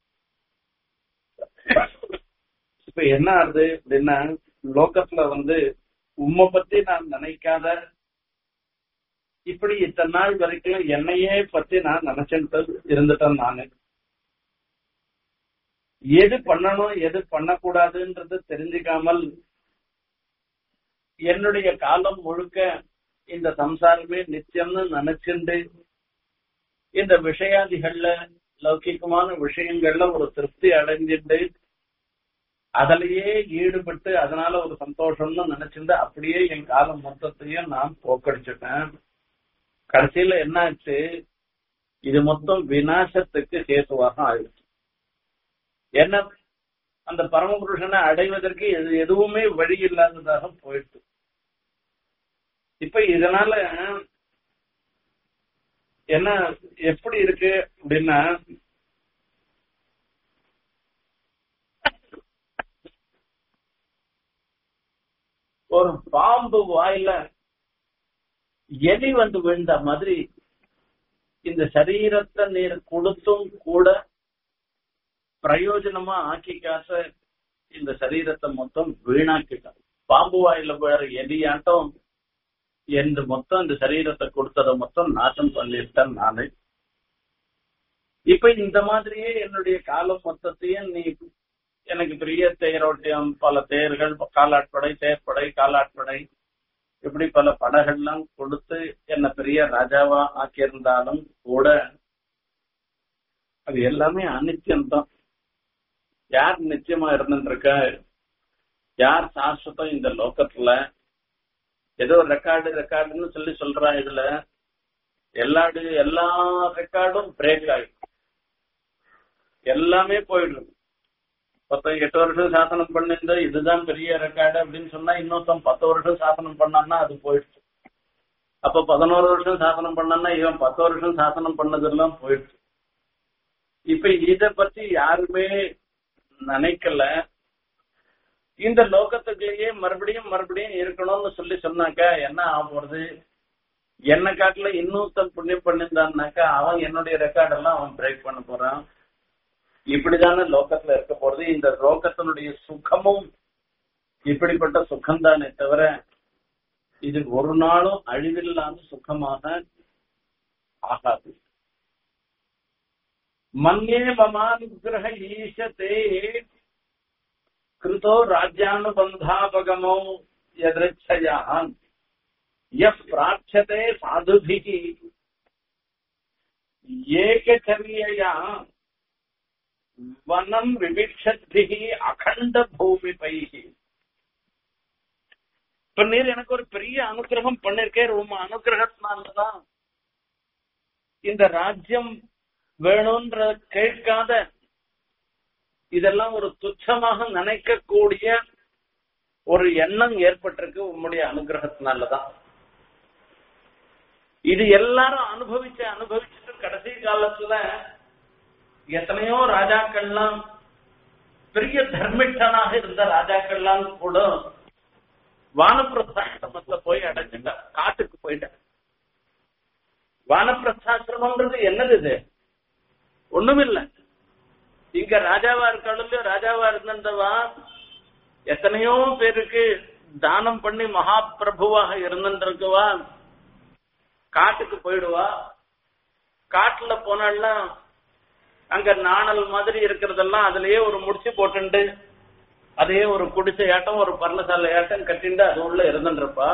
இப்ப என்ன ஆகுது அப்படின்னா லோகத்துல வந்து உம்மை பத்தி நான் நினைக்காத இப்படி இத்தனை நாள் வரைக்கும் என்னையே பத்தி நான் நினைச்சுட்டு இருந்துட்டேன் நானு எது பண்ணணும் எது பண்ணக்கூடாதுன்றது தெரிஞ்சுக்காமல் என்னுடைய காலம் முழுக்க இந்த சம்சாரமே நித்தியம்னு நினைச்சுண்டு இந்த விஷயாதிகள்ல லௌகிகமான விஷயங்கள்ல ஒரு திருப்தி அடைஞ்சிட்டு அதிலேயே ஈடுபட்டு அதனால ஒரு சந்தோஷம்னு நினைச்சிருந்து அப்படியே என் காலம் மொத்தத்தையும் நான் போக்கடிச்சுட்டேன் கடைசியில என்னாச்சு இது மொத்தம் விநாசத்துக்கு ஹேதுவாக ஆயிடுச்சு என்ன அந்த பரமபுருஷனை அடைவதற்கு எது எதுவுமே வழி இல்லாததாக போயிடுச்சு இப்ப இதனால என்ன எப்படி இருக்கு அப்படின்னா ஒரு பாம்பு வாயில எலி வந்து விழுந்த மாதிரி இந்த சரீரத்தை நீர் கொடுத்தும் கூட பிரயோஜனமா ஆக்கிக்காச இந்த சரீரத்தை மொத்தம் வீணாக்கிட்டான் பாம்பு வாயில வேற எலியாட்டம் என்று மொத்தம் இந்த சரீரத்தை கொடுத்ததை மொத்தம் நாசம் பண்ணிட்டேன் நானு இப்ப இந்த மாதிரியே என்னுடைய காலம் மொத்தத்தையும் நீ எனக்கு பெரிய தேரோட்டியம் பல தேர்கள் காலாட்படை தேர்ப்படை காலாட்படை இப்படி பல படகள்லாம் கொடுத்து என்ன பெரிய ராஜாவா ஆக்கியிருந்தாலும் கூட அது எல்லாமே அனித்தியம்தான் யார் நிச்சயமா இருந்துருக்க யார் சாஸ்வதம் இந்த லோகத்துல ஏதோ ரெக்கார்டு ரெக்கார்டுன்னு சொல்லி சொல்றா இதுல எல்லா எல்லா ரெக்கார்டும் பிரேக் ஆயிடும் எல்லாமே போயிடும் ஒருத்தன் எட்டு வருஷம் சாசனம் பண்ணிருந்த இதுதான் பெரிய ரெக்கார்டு அப்படின்னு சொன்னா இன்னொருத்தன் பத்து வருஷம் சாசனம் பண்ணான்னா அது போயிடுச்சு அப்ப பதினோரு வருஷம் சாசனம் பண்ணான்னா இவன் பத்து வருஷம் சாசனம் பண்ணதெல்லாம் போயிடுச்சு இப்ப இத பத்தி யாருமே நினைக்கல இந்த லோகத்துக்குள்ளேயே மறுபடியும் மறுபடியும் இருக்கணும்னு சொல்லி சொன்னாக்கா என்ன ஆக போறது என்ன காட்டுல இன்னொருத்தன் புண்ணியம் பண்ணியிருந்தான்னாக்கா அவன் என்னுடைய ரெக்கார்ட் எல்லாம் அவன் பிரேக் பண்ண போறான் இப்படிதானே லோகத்துல இருக்க போறது இந்த லோகத்தினுடைய சுகமும் இப்படிப்பட்ட சுகம்தானே தவிர இது ஒரு நாளும் அழிவில்லாத சுகமாக ஆகாது மன்யே மமானுகிரக ஈசத்தே கிருதோ ராஜ்யானுபந்தாபகமோ எதிர்ச்சயான் எஃப் பிரார்த்ததே சாதுபிகி ஏகச்சரியயா வனம் விபிக்ஷத்பிகி அகண்ட பூமி பைகி இப்ப நீர் எனக்கு ஒரு பெரிய அனுகிரகம் பண்ணிருக்கேன் உங்க அனுகிரகத்தினாலதான் இந்த ராஜ்யம் வேணும்ன்ற கேட்காத இதெல்லாம் ஒரு துச்சமாக நினைக்கக்கூடிய ஒரு எண்ணம் ஏற்பட்டிருக்கு உம்முடைய அனுகிரகத்தினாலதான் இது எல்லாரும் அனுபவிச்சு அனுபவிச்சுட்டு கடைசி காலத்துல எத்தனையோ ராஜாக்கள்லாம் பெரிய தர்மிஷ்டனாக இருந்த ராஜாக்கள்லாம் கூட வானப்பிரஸ்தாசிரமத்துல போய் அடைஞ்சிட்டா காட்டுக்கு போயிட்டான் வானப்பிரஸ்தாசிரமம்ன்றது என்னது இது ஒண்ணுமில்ல இங்க ராஜாவா இருக்காலும் ராஜாவா இருந்தவா எத்தனையோ பேருக்கு தானம் பண்ணி மகா பிரபுவாக இருந்துருக்குவா காட்டுக்கு போயிடுவா காட்டுல போனாள்னா அங்க நாணல் மாதிரி இருக்கிறதெல்லாம் அதுலயே ஒரு முடிச்சு போட்டுண்டு அதையே ஒரு குடிசையாட்டம் ஒரு பர்ணசாலை ஆட்டம் கட்டிண்டு அது உள்ள இருந்துருப்பா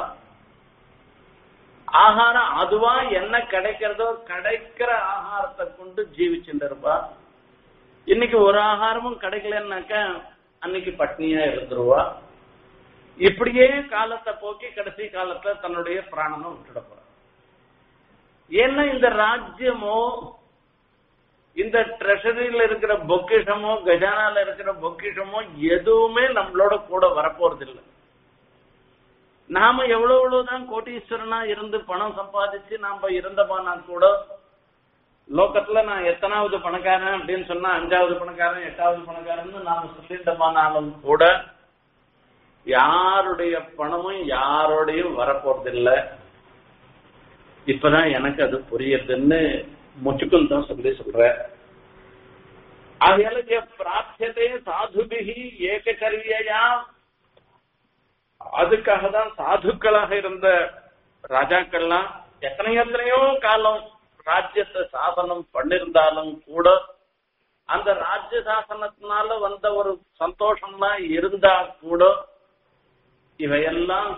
ஆகாரம் அதுவா என்ன கிடைக்கிறதோ கிடைக்கிற ஆகாரத்தை கொண்டு ஜீவிச்சுட்டு இருப்பா இன்னைக்கு ஒரு ஆகாரமும் கிடைக்கலன்னாக்க அன்னைக்கு பட்னியா இருந்துருவா இப்படியே காலத்தை போக்கி கடைசி காலத்துல தன்னுடைய பிராணனை விட்டுட போறா ஏன்னா இந்த ராஜ்யமோ இந்த ட்ரெஷரியில இருக்கிற பொக்கிஷமோ கஜானால இருக்கிற பொக்கிஷமோ எதுவுமே நம்மளோட கூட வரப்போறது இல்லை நாம எவ்வளவு எவ்வளவுதான் கோட்டீஸ்வரனா இருந்து பணம் சம்பாதிச்சு நாம இருந்தோமானா கூட லோகத்துல நான் எத்தனாவது பணக்காரன் அப்படின்னு சொன்னா அஞ்சாவது பணக்காரன் எட்டாவது பணக்காரன் நாம சொல்லிட்டோமானாலும் கூட யாருடைய பணமும் யாரோடையும் வரப்போறதில்லை இப்பதான் எனக்கு அது புரியுதுன்னு முச்சுக்கும் தான் சொல்லி சொல்ற ஆகையால பிரார்த்தியதே சாதுபிகி ஏகச்சரியா அதுக்காக தான் சாதுக்களாக இருந்த ராஜாக்கள்லாம் எத்தனையோ எத்தனையோ காலம் ராஜ்யத்தை சாசனம் பண்ணிருந்தாலும் கூட அந்த ராஜ்ய சாசனத்தினால வந்த ஒரு சந்தோஷம்லாம் இருந்தா கூட இவையெல்லாம்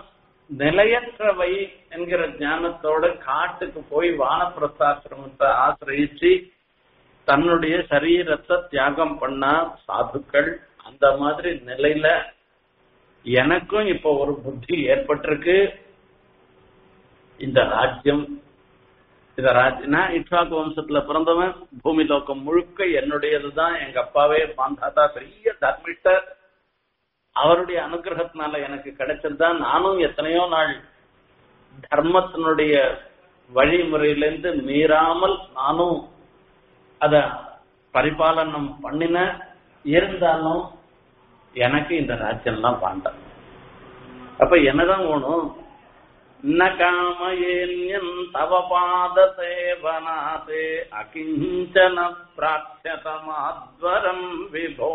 நிலையற்றவை என்கிற ஞானத்தோட காட்டுக்கு போய் வானப்பிரஸ்தாசிரமத்தை ஆசிரியிச்சு தன்னுடைய சரீரத்தை தியாகம் பண்ணா சாதுக்கள் அந்த மாதிரி நிலையில எனக்கும் இப்ப ஒரு புத்தி ஏற்பட்டிருக்கு இந்த ராஜ்யம் இந்த ராஜ் நான் இட்வாக்கு வம்சத்துல பிறந்தவன் பூமி லோகம் முழுக்க என்னுடையதுதான் எங்க அப்பாவே மாந்தாத்தா பெரிய தர்மிஷ்டர் அவருடைய அனுகிரகத்தினால எனக்கு கிடைச்சதுதான் நானும் எத்தனையோ நாள் தர்மத்தினுடைய வழிமுறையிலிருந்து மீறாமல் நானும் அத பரிபாலனம் பண்ணின இருந்தாலும் எனக்கு இந்த ராஜ்யம்லாம் வேண்டாம் அப்ப என்னதான் வேணும் ந காமயேன்யன் தவ பாத சேவனாதே அகிஞ்சன பிராட்சதமாத்வரம் விபோ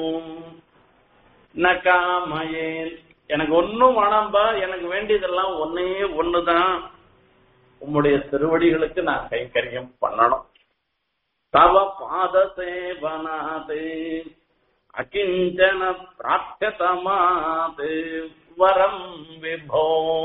ந காமயேன் எனக்கு ஒன்னும் வேணாம்பா எனக்கு வேண்டியதெல்லாம் ஒன்னே ஒண்ணுதான் உம்முடைய திருவடிகளுக்கு நான் கைங்கரியம் பண்ணணும் தவ பாத சேவனாதே அகிஞ்சன பிராட்சதமாதே வரம் விபோ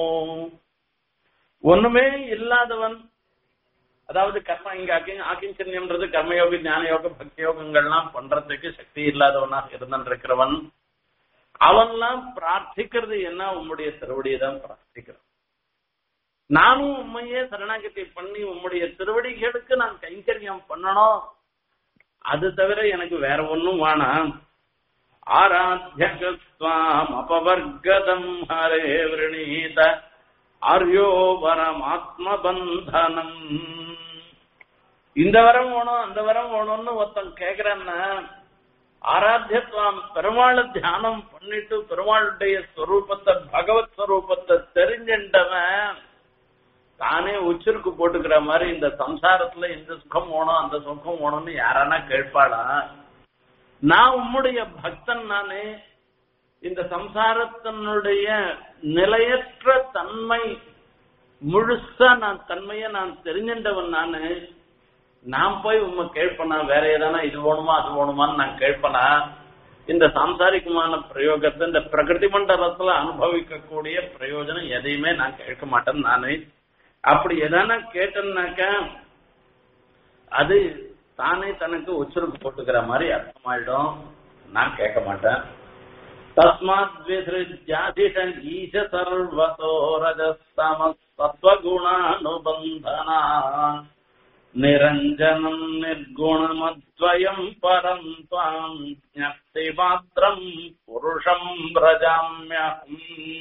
ஒண்ணுமே இல்லாதவன் அதாவது கர்ம இங்க அகி- ஆகிஞ்சன்யம்ன்றது கர்மயோக ஞான யோக பக்தி யோகங்கள்லாம் பண்றதுக்கு சக்தி இல்லாதவனாக இருந்திருக்கிறவன் அவன்லாம் பிரார்த்திக்கிறது என்ன உம்முடைய திருவடியை தான் பிரார்த்திக்கிறான் நானும் உண்மையே சரணாகதி பண்ணி உம்முடைய திருவடிகளுக்கு நான் கைங்கரியம் பண்ணணும் அது தவிர எனக்கு வேற ஒண்ணும் வேணாம் ஆராத்தியகஸ்வாம் அபவர்கதம் ஹரே விரணீத ஆர்யோ வரமாத்ம பந்தனம் இந்த வரம் வேணும் அந்த வரம் வேணும்னு ஒருத்தன் கேக்குறான்னா ஆராத்தியத்துவம் பெருமாளை தியானம் பண்ணிட்டு பெருமாளுடைய ஸ்வரூபத்தை பகவத் ஸ்வரூபத்தை தெரிஞ்சின்றவன் தானே உச்சிருக்கு போட்டுக்கிற மாதிரி இந்த சம்சாரத்துல இந்த சுகம் வேணும் அந்த சுகம் வேணும்னு யாரானா கேட்பாளா நான் உம்முடைய பக்தன் நானே இந்த சம்சாரத்தினுடைய நிலையற்ற தன்மை முழுசா நான் தன்மையை நான் தெரிஞ்சின்றவன் நானு நான் போய் உண்மை கேட்பனா வேற ஏதானா இது வேணுமா அது வேணுமான்னு நான் கேட்பனா இந்த சாம்சாரிகமான பிரயோகத்தை இந்த பிரகிருதி மண்டலத்துல அனுபவிக்கக்கூடிய பிரயோஜனம் எதையுமே நான் கேட்க மாட்டேன் நானு அப்படி எதானா கேட்டேன்னாக்கா அது தானே தனக்கு உச்சுருக்கு போட்டுக்கிற மாதிரி அர்த்தமாயிடும் நான் கேட்க மாட்டேன் தஸ்மாத் விசிருஜாதிஷன் ஈச சர்வதோ ரஜஸ்தம சத்வகுணானுபந்தனா நிரஞ்சனம் நிர்குணமத்வயம் பரம் துவாம் ஞப்தி மாத்திரம் புருஷம் பிரஜாமியம்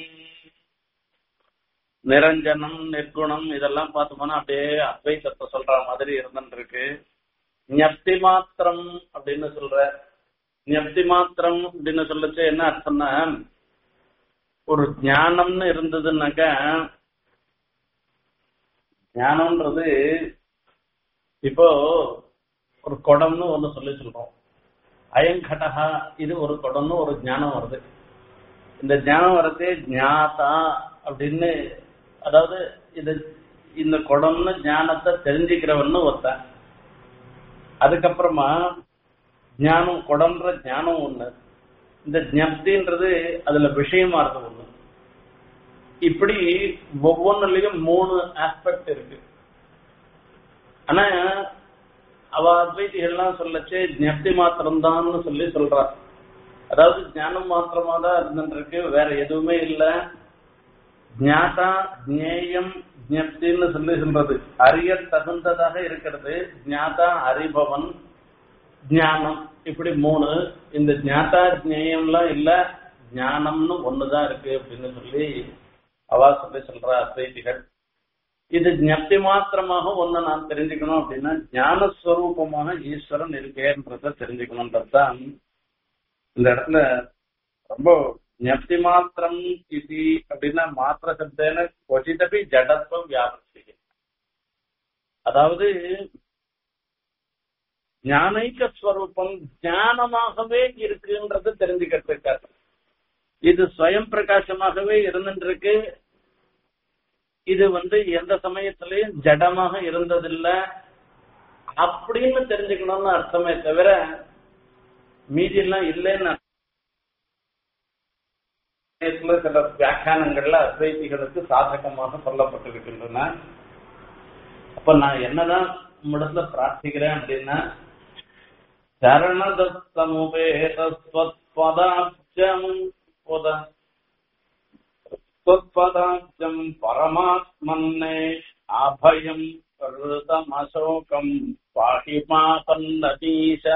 நிரஞ்சனம் நிர்குணம் இதெல்லாம் பார்த்தோம்னா அப்படியே அத்வைத்தத்தை சொல்ற மாதிரி இருந்துருக்கு ஞப்தி மாத்திரம் அப்படின்னு சொல்ற ஞப்தி மாத்திரம் அப்படின்னு சொல்லச்சு என்ன அர்த்தம்னா ஒரு ஞானம்னு இருந்ததுன்னாக்கா ஞானம்ன்றது இப்போ ஒரு குடம்னு ஒண்ணு சொல்லி சொல்றோம் அயங்கடகா இது ஒரு குடம்னு ஒரு ஞானம் வருது இந்த ஞானம் வரதே ஞாதா அப்படின்னு அதாவது இது இந்த குடம்னு ஞானத்தை தெரிஞ்சுக்கிறவன்னு ஒருத்தன் அதுக்கப்புறமா ஞானம் குடம்ன்ற ஞானம் ஒண்ணு இந்த ஜப்தின்றது அதுல விஷயமா இருக்கு ஒண்ணு இப்படி ஒவ்வொன்றுலயும் மூணு ஆஸ்பெக்ட் இருக்கு ஆனா அவ அத்வைதிகள்லாம் சொல்லச்சு ஜப்தி மாத்திரம்தான்னு சொல்லி சொல்றா அதாவது ஞானம் மாத்திரமா தான் இருந்துருக்கு வேற எதுவுமே இல்ல ஞாதா ஜேயம் ஜப்தின்னு சொல்லி சொல்றது அறிய தகுந்ததாக இருக்கிறது ஞாதா அறிபவன் ஞானம் இப்படி மூணு இந்த ஞாதா ஜேயம்லாம் இல்ல ஞானம்னு ஒண்ணுதான் இருக்கு அப்படின்னு சொல்லி அவா சொல்லி சொல்றா அத்வைதிகள் இது ஞப்தி மாத்திரமாக ஒண்ணு நான் தெரிஞ்சுக்கணும் அப்படின்னா ஞானஸ்வரூபமாக ஈஸ்வரன் இருக்கேன்றத தெரிஞ்சுக்கணும்ன்றதுதான் இந்த இடத்துல ரொம்ப ஞப்தி மாத்திரம் இது அப்படின்னா மாத்திர சப்தேன கொச்சிதபி ஜடத்துவம் வியாபரிச்சு அதாவது ஞானைக்க ஸ்வரூபம் ஞானமாகவே இருக்குன்றது தெரிஞ்சுக்கிறதுக்காக இது ஸ்வயம் பிரகாசமாகவே இருந்துருக்கு இது வந்து எந்த சமயத்திலையும் ஜடமாக இருந்ததில்ல அப்படின்னு தெரிஞ்சுக்கணும்னு அர்த்தமே தவிர மீதி எல்லாம் இல்லைன்னு விஷயத்துல சில வியாக்கியானங்கள்ல அத்வைதிகளுக்கு சாதகமாக சொல்லப்பட்டிருக்கின்றன அப்ப நான் என்னதான் உம்மிடத்துல பிரார்த்திக்கிறேன் அப்படின்னா சரணதத்தமுபேதஸ்வத்பதாப்ஜம் புத त्वत्पदाब्जम् परमात्मन्ने अभयम् ऋतमशोकम् பாஹி மாதீஷ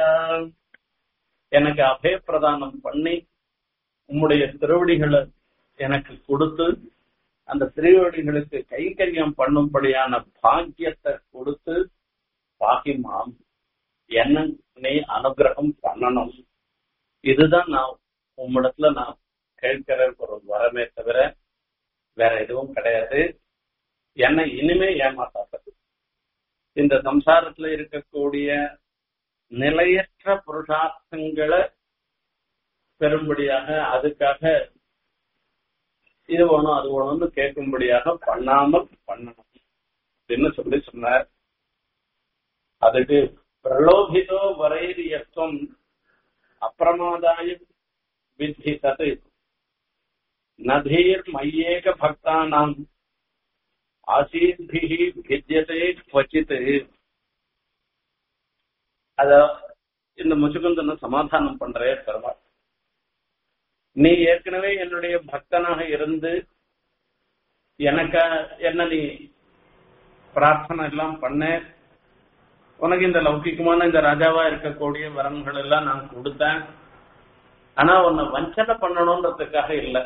எனக்கு அபயப்பிரதானம் பண்ணி உம்முடைய திருவடிகளை எனக்கு கொடுத்து அந்த திருவடிகளுக்கு கைங்கரியம் பண்ணும்படியான பாக்கியத்தை கொடுத்து பாகிமாம் என்ன நீ அனுகிரகம் பண்ணணும் இதுதான் நான் உம்மிடத்துல நான் கேட்கிற ஒரு வரமே தவிர வேற எதுவும் கிடையாது என்னை இனிமே ஏமாத்தாது இந்த சம்சாரத்துல இருக்கக்கூடிய நிலையற்ற புருஷார்த்தங்களை பெரும்படியாக அதுக்காக இது வேணும் அது வேணும்னு கேட்கும்படியாக பண்ணாமல் பண்ணணும் அப்படின்னு சொல்லி சொன்னார் அதுக்கு பிரலோபிதோ வரைரியத்துவம் அப்பிரமாதாய வித்தி தது நதீர் மையேக பக்தானாம் ஆசீத்பிஹி பிஜ்யதே क्वचित् அத இந்த முச்சுகுந்தன சமாதானம் பண்றே பெருமாள் நீ ஏற்கனவே என்னுடைய பக்தனாக இருந்து எனக்கு என்ன நீ பிரார்த்தனை எல்லாம் பண்ண உனக்கு இந்த லௌகிகமான இந்த ராஜாவா இருக்கக்கூடிய வரன்கள் எல்லாம் நான் கொடுத்தேன் ஆனா உன்னை வஞ்சனை பண்ணணும்ன்றதுக்காக இல்லை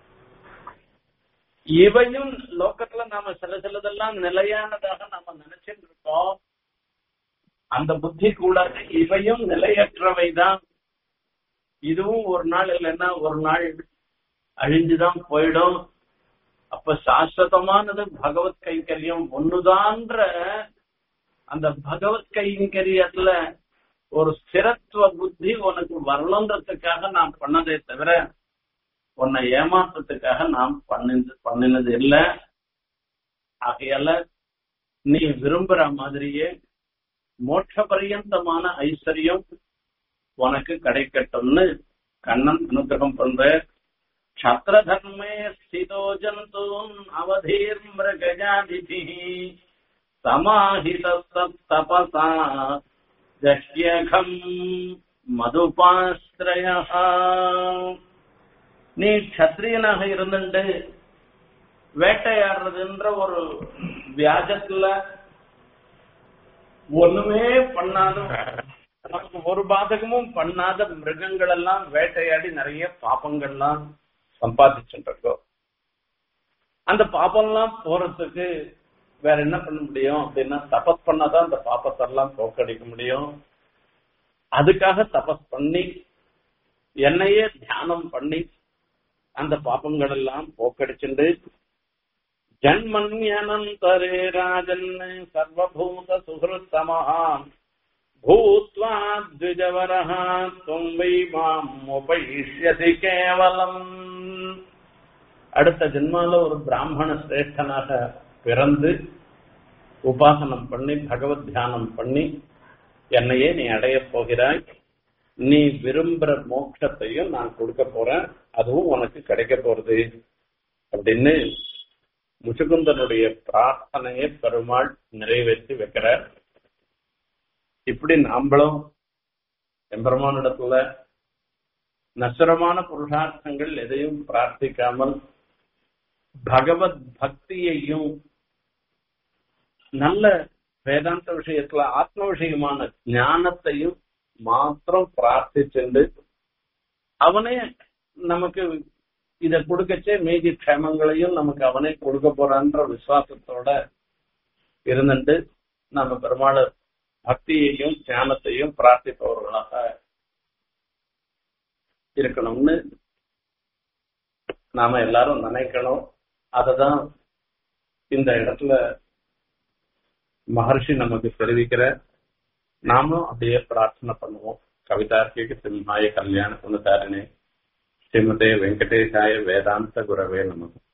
இவையும் லோக்கத்துல நாம சில சிலதெல்லாம் நிலையானதாக நாம நினைச்சிட்டு இருக்கோம் அந்த புத்தி கூடாது இவையும் நிலையற்றவைதான் இதுவும் ஒரு நாள் இல்லைன்னா ஒரு நாள் அழிஞ்சுதான் போயிடும் அப்ப சாஸ்வதமானது பகவத் கைங்கரியம் ஒண்ணுதான்ற அந்த பகவத் கைங்கரியத்துல ஒரு ஸ்திரத்துவ புத்தி உனக்கு வரணுன்றதுக்காக நான் பண்ணதே தவிர உன்னை ஏமாற்றத்துக்காக நாம் பண்ணினது பண்ணினது இல்ல ஆகையால நீ விரும்புற மாதிரியே மோட்ச பரியந்தமான ஐஸ்வர்யம் உனக்கு கிடைக்கட்டும்னு கண்ணன் அனுகிரகம் பண்ற க்ஷத்ர தர்மே ஸ்திதோ ஜந்தூன் அவதீர் மிருகஜாதிபி சமாஹித தபசா ஜஷ்யகம் மதுபாஸ்திரய நீ கத்திரியனாக இருந்துட்டு வேட்டையாடுறதுன்ற ஒரு வியாஜத்துல ஒண்ணுமே பண்ணாத நமக்கு ஒரு பாதகமும் பண்ணாத மிருகங்கள் எல்லாம் வேட்டையாடி நிறைய பாப்பங்கள்லாம் சம்பாதிச்சுட்டு அந்த பாப்பம்லாம் போறதுக்கு வேற என்ன பண்ண முடியும் அப்படின்னா தபஸ் பண்ணாதான் அந்த பாப்பத்தெல்லாம் போக்கடிக்க முடியும் அதுக்காக தபஸ் பண்ணி என்னையே தியானம் பண்ணி அந்த பாப்பங்கள் எல்லாம் போக்கடிச்சுண்டு ஜன்மன்யனந்தரே ராஜன் சர்வபூத சுகிருத்தமஹாம் பூத்வா த்விஜவரஹ தும் வை மாம் உபயிஷ்யசி கேவலம் அடுத்த ஜென்மால ஒரு பிராமண சிரேஷ்டனாக பிறந்து உபாசனம் பண்ணி பகவத் தியானம் பண்ணி என்னையே நீ அடையப் போகிறாய் நீ விரும்புற மோட்சத்தையும் நான் கொடுக்க போறேன் அதுவும் உனக்கு கிடைக்க போறது அப்படின்னு முச்சுகுந்தனுடைய பிரார்த்தனையை பெருமாள் நிறைவேற்றி வைக்கிறார் இப்படி நாம்பளும் எம்பெருமானிடத்துல நசுரமான புருஷார்த்தங்கள் எதையும் பிரார்த்திக்காமல் பகவத் பக்தியையும் நல்ல வேதாந்த விஷயத்துல ஆத்ம விஷயமான ஞானத்தையும் மாத்திரம் பிரார்த்திச்சுண்டு அவனே நமக்கு இத கொடுக்கச்சே மீதி க்ஷேமங்களையும் நமக்கு அவனே கொடுக்க போறான்ற விசுவாசத்தோட இருந்துட்டு நம்ம பெருமாள் பக்தியையும் ஞானத்தையும் பிரார்த்திப்பவர்களாக இருக்கணும்னு நாம எல்லாரும் நினைக்கணும் அததான் இந்த இடத்துல மகர்ஷி நமக்கு தெரிவிக்கிற நாமும் அப்படியே பிரார்த்தனை பண்ணுவோம் கவிதார்க்கிக்கு சிம்ஹாய கல்யாண குணதாரிணி ஸ்ரீமதே வெங்கடேசாய வேதாந்த குரவே நமக்கு